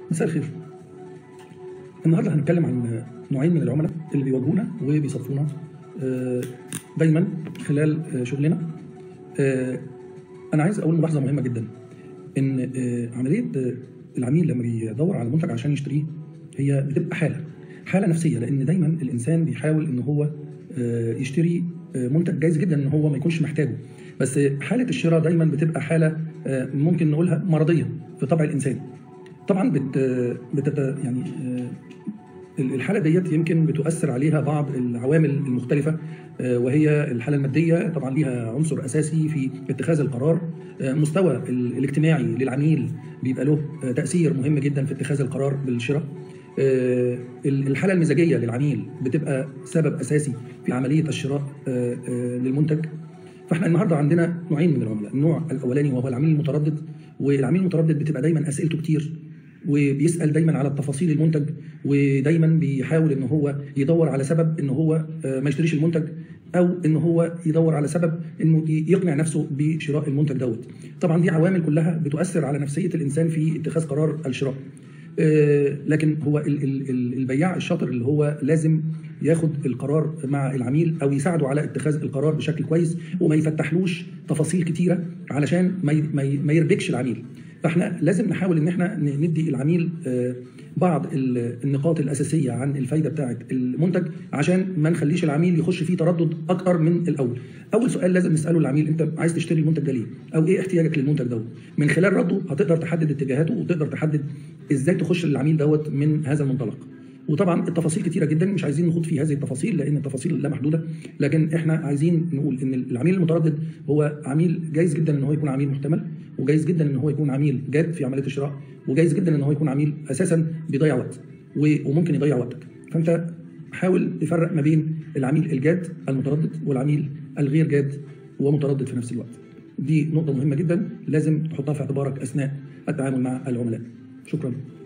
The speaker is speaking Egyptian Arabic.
مساء الخير النهارده هنتكلم عن نوعين من العملاء اللي بيواجهونا وبيصفونا آه، دايما خلال آه، شغلنا آه، انا عايز اقول ملاحظه مهمه جدا ان آه، عمليه آه، العميل لما بيدور على منتج عشان يشتريه هي بتبقى حاله حاله نفسيه لان دايما الانسان بيحاول ان هو آه، يشتري آه، منتج جايز جدا ان هو ما يكونش محتاجه بس حاله الشراء دايما بتبقى حاله آه، ممكن نقولها مرضيه في طبع الانسان طبعا بت بتت يعني آه، الحاله ديت يمكن بتؤثر عليها بعض العوامل المختلفه آه، وهي الحاله الماديه طبعا ليها عنصر اساسي في اتخاذ القرار آه، مستوى ال- الاجتماعي للعميل بيبقى له آه، تاثير مهم جدا في اتخاذ القرار بالشراء آه، ال- الحاله المزاجيه للعميل بتبقى سبب اساسي في عمليه الشراء آه، آه، للمنتج فاحنا النهارده عندنا نوعين من العملاء، النوع الاولاني وهو العميل المتردد والعميل المتردد بتبقى دايما اسئلته كتير وبيسال دايما على تفاصيل المنتج ودايما بيحاول ان هو يدور على سبب ان هو آه، ما يشتريش المنتج او ان هو يدور على سبب انه ي- يقنع نفسه بشراء المنتج دوت. طبعا دي عوامل كلها بتؤثر على نفسيه الانسان في اتخاذ قرار الشراء. آه، لكن هو ال- ال- ال- البياع الشاطر اللي هو لازم ياخد القرار مع العميل او يساعده على اتخاذ القرار بشكل كويس وما يفتحلوش تفاصيل كتيره علشان ما ي- ما ي- ما يربكش العميل فاحنا لازم نحاول ان احنا ن- ندي العميل آه، بعض ال- النقاط الاساسيه عن الفايده بتاعه المنتج عشان ما نخليش العميل يخش فيه تردد اكتر من الاول اول سؤال لازم نساله للعميل انت عايز تشتري المنتج ده ليه او ايه احتياجك للمنتج دوت من خلال رده هتقدر تحدد اتجاهاته وتقدر تحدد ازاي تخش للعميل دوت من هذا المنطلق وطبعا التفاصيل كتيره جدا مش عايزين نخوض في هذه التفاصيل لان التفاصيل لا محدوده لكن احنا عايزين نقول ان العميل المتردد هو عميل جايز جدا ان هو يكون عميل محتمل وجايز جدا ان هو يكون عميل جاد في عمليه الشراء وجايز جدا ان هو يكون عميل اساسا بيضيع وقت و- وممكن يضيع وقتك فانت حاول تفرق ما بين العميل الجاد المتردد والعميل الغير جاد ومتردد في نفس الوقت دي نقطه مهمه جدا لازم تحطها في اعتبارك اثناء التعامل مع العملاء شكرا